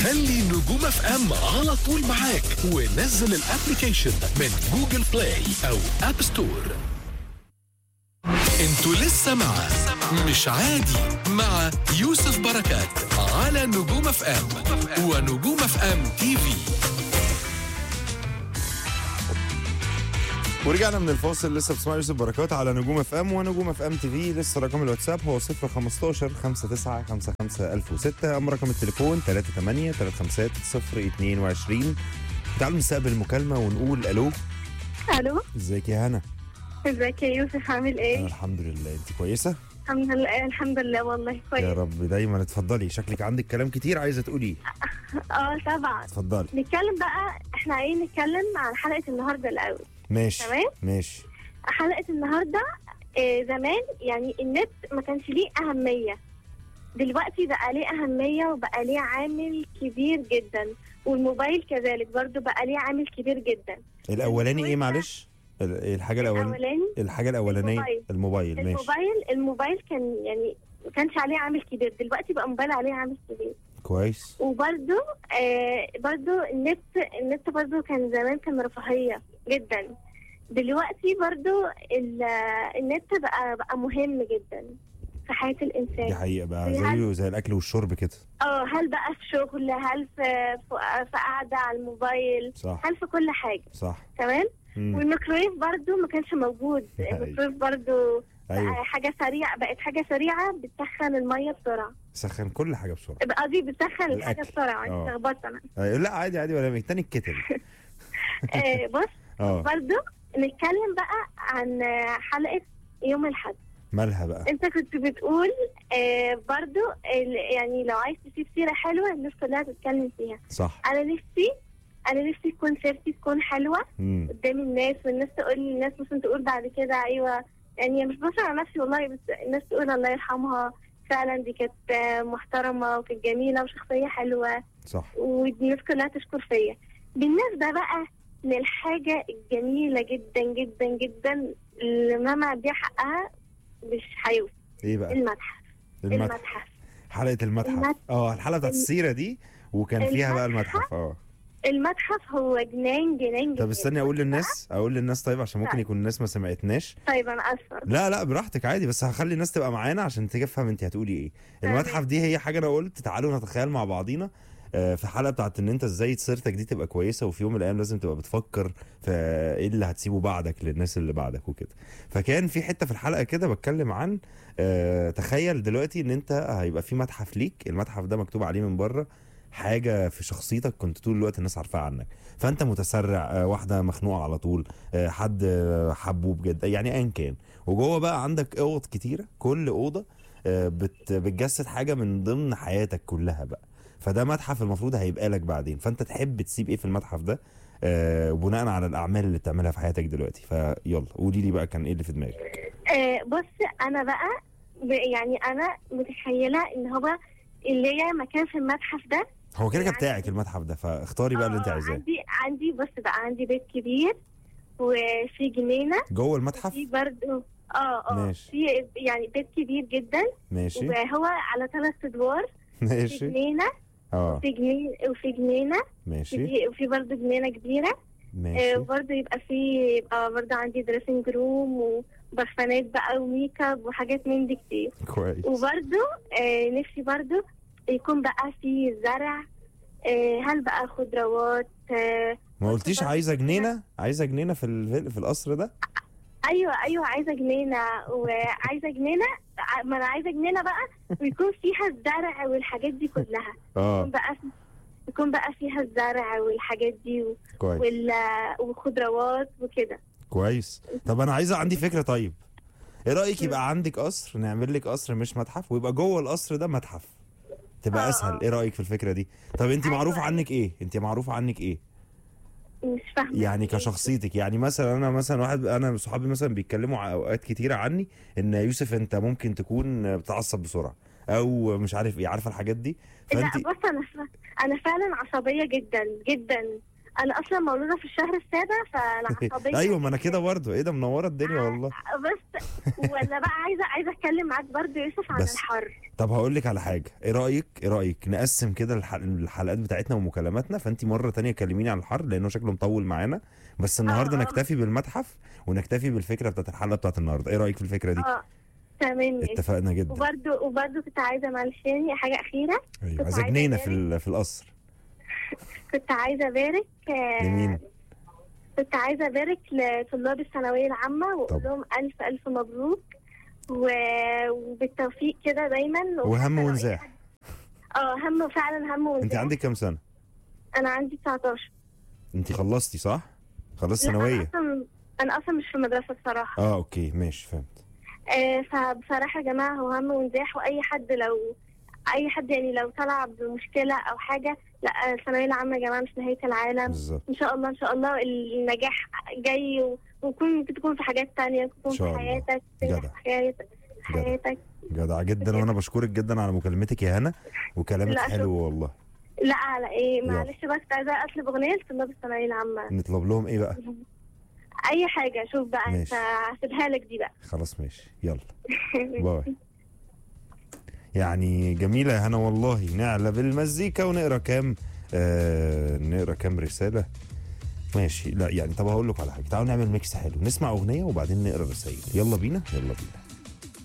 خلي نجوم اف ام على طول معاك ونزل الابلكيشن من جوجل بلاي او اب ستور انتوا لسه مع مش عادي مع يوسف بركات على نجوم اف ام ونجوم اف ام تي في ورجعنا من الفاصل لسه بتسمعوا يوسف بركات على نجوم اف ام ونجوم اف ام تي في لسه رقم الواتساب هو 015 59 55 1006 اما رقم التليفون 38 350 022 تعالوا نستقبل المكالمه ونقول الو الو ازيك يا هنا ازيك يا يوسف عامل أنا ايه؟ الحمد لله انت كويسه الحمد لله الحمد لله والله يا كويس رب دايما اتفضلي شكلك عندك كلام كتير عايزه تقوليه اه طبعا اتفضلي نتكلم بقى احنا عايزين نتكلم عن حلقة النهارده الأول ماشي تمام؟ ماشي حلقة النهارده آه زمان يعني النت ما كانش ليه أهمية دلوقتي بقى ليه أهمية وبقى ليه عامل كبير جدا والموبايل كذلك برضو بقى ليه عامل كبير جدا الاولاني ايه معلش ال- الحاجه الاولانيه الأولاني الحاجه الاولانيه الموبايل. الموبايل ماشي الموبايل الموبايل كان يعني ما كانش عليه عامل كبير دلوقتي بقى موبايل عليه عامل كبير كويس وبرده آه برده النت النت برده كان زمان كان رفاهية جدا دلوقتي برده ال- النت بقى بقى مهم جدا في حياة دي الإنسان حقيقه بقى هل- زيه زي الاكل والشرب كده اه هل بقى في شغل هل في في في قعدة على الموبايل صح هل في كل حاجة صح تمام مم. والميكرويف برده ما كانش موجود أيوة. الميكرويف برده ايوه بقى حاجة سريعة بقت حاجة سريعة بتسخن المية بسرعة سخن كل حاجه بسرعه قصدي بتسخن الحاجة الأكل. بسرعة آه. انت لخبطت انا أيوة. لا عادي عادي ولا يهمك. تاني الكتل آه، بص اه برضو نتكلم بقى عن حلقة يوم الحد مالها بقى انت كنت بتقول آه، برضو ال- يعني لو عايز تسيب سيرة حلوة الناس كلها تتكلم فيها صح انا نفسي انا نفسي تكون سيرتي تكون حلوة مم. قدام الناس والناس تقول الناس مثلا تقول بعد كده ايوه يعني مش بس على نفسي والله بس الناس تقول الله يرحمها فعلا دي كانت آه، محترمة وكانت جميلة وشخصية حلوة صح والناس كلها تشكر فيا بالنسبة بقى للحاجة الجميلة جدا جدا جدا اللي ماما دي حقها مش هيوصل ايه بقى المتحف المتحف المتحف حلقه المتحف المتحف. اه الحلقه بتاعت السيره دي وكان فيها بقى المتحف. المتحف اه المتحف هو جنان جنان طب جنان. استني اقول للناس اقول للناس طيب عشان ممكن طيب. يكون الناس ما سمعتناش طيب انا اسفه لا لا براحتك عادي بس هخلي الناس تبقى معانا عشان تفهم انت هتقولي ايه تمام. المتحف دي هي حاجه انا قلت تعالوا نتخيل مع بعضينا آه، في حلقه بتاعت ان انت ازاي سيرتك دي تبقى كويسه وفي يوم من الايام لازم تبقى بتفكر في ايه اللي هتسيبه بعدك للناس اللي بعدك وكده فكان في حته في الحلقه كده بتكلم عن آه، تخيل دلوقتي ان انت هيبقى في متحف ليك المتحف ده مكتوب عليه من بره حاجه في شخصيتك كنت طول الوقت الناس عارفاها عنك فانت متسرع آه، واحده مخنوقه على طول آه، حد آه، حبوب جدا يعني ايا كان وجوه بقى عندك اوض كتيره كل اوضه آه، بت بتجسد حاجه من ضمن حياتك كلها بقى فده متحف المفروض هيبقى لك بعدين فانت تحب تسيب ايه في المتحف ده آه بناء على الاعمال اللي بتعملها في حياتك دلوقتي فيلا قولي لي بقى كان ايه اللي في دماغك آه بص انا بقى ب- يعني انا متخيله ان هو اللي هي مكان في المتحف ده هو كده كده يعني- بتاعك المتحف ده فاختاري بقى اللي انت آه، عايزاه عندي عندي بص بقى عندي بيت كبير وفي جنينه جوه المتحف في برضه اه اه ماشي. في يعني بيت كبير جدا ماشي وهو على ثلاث ادوار في ماشي جنينه اه في جنينه وفي جنينه ماشي في وفي برضه جنينه كبيره آه ماشي وبرضه يبقى في يبقى برضه عندي دريسنج روم وبرفانات بقى وميك اب وحاجات من دي كتير كويس وبرضه آه نفسي برضه يكون بقى في زرع آه هل بقى خضروات آه ما قلتيش برضه عايزه كده. جنينه عايزه جنينه في ال- في القصر ده ايوه ايوه عايزه جنينه وعايزه جنينه ع- ما انا عايزه جنينه بقى ويكون فيها الزرع والحاجات دي كلها يكون اه بقى يكون بقى فيها الزرع والحاجات دي و- كويس وال وخضروات وكده كويس طب انا عايزه عندي فكره طيب ايه رايك يبقى عندك قصر نعمل لك قصر مش متحف ويبقى جوه القصر ده متحف تبقى آه، اسهل آه. ايه رايك في الفكره دي طب انت أيوة، معروف أيوة. عنك ايه انت معروف عنك ايه مش فاهمه يعني كشخصيتك يعني مثلا انا مثلا واحد انا صحابي مثلا بيتكلموا ع- اوقات كتيره عني ان يوسف انت ممكن تكون بتعصب بسرعه او مش عارف ايه عارفه الحاجات دي لا فانت بص انا ف... انا فعلا عصبيه جدا جدا انا اصلا مولوده في الشهر السابع فانا عصبيه ايوه ما انا كده برضه ايه ده منوره الدنيا والله بس ولا بقى عايزه عايزه اتكلم معاك برضه يا يوسف عن بس. الحر طب هقول لك على حاجه ايه رايك ايه رايك نقسم كده الح- الحلقات بتاعتنا ومكالماتنا فانت مره تانية كلميني عن الحر لانه شكله مطول معانا بس النهارده آه. نكتفي بالمتحف ونكتفي بالفكره بتاعت الحلقه بتاعت النهارده ايه رايك في الفكره دي اه تمام ماشي. اتفقنا جدا وبرضه وبرضه كنت عايزه معلش يعني حاجه اخيره ايوه كنت عايزه عايزة جنينه أبارك. في ال- في القصر كنت عايزه ابارك آه، لمين كنت عايزه ابارك لطلاب الثانويه العامه واقول طب. لهم الف الف مبروك و... وبالتوفيق كده دايما وهم وحتى لو- ونزاح اه هم فعلا هم ونزاح انت عندك كام سنه انا عندي 19 انت خلصتي صح خلصت لا، انا ثانويه اصلا انا اصلا مش في مدرسه بصراحه اه اوكي ماشي فهمت آه فبصراحه يا جماعه هو هم ونزاح واي حد لو اي حد يعني لو طلع بمشكله او حاجه لا الثانويه العامه يا جماعه مش نهايه العالم بالظبط ان شاء الله ان شاء الله النجاح جاي و- ويكون ممكن تكون في حاجات تانية تكون إن شاء في الله. حياتك تنجح جدع. في حياتك في جدع. حياتك جدع جدا وانا بشكرك جدا على مكالمتك يا هنا وكلامك لا، حلو والله لا على ايه يلا. معلش بس عايزه اطلب اغنيه لطلاب الثانويه العامه نطلب لهم ايه بقى اي حاجه شوف بقى انت ماشي. هسيبها لك دي بقى خلاص ماشي يلا باي يعني جميلة يا هنا والله نعلى بالمزيكا ونقرا كام آه نقرا كام رسالة ماشي لا يعني طب هقول لكم على حاجة تعالوا نعمل ميكس حلو نسمع أغنية وبعدين نقرا رسائل يلا بينا يلا بينا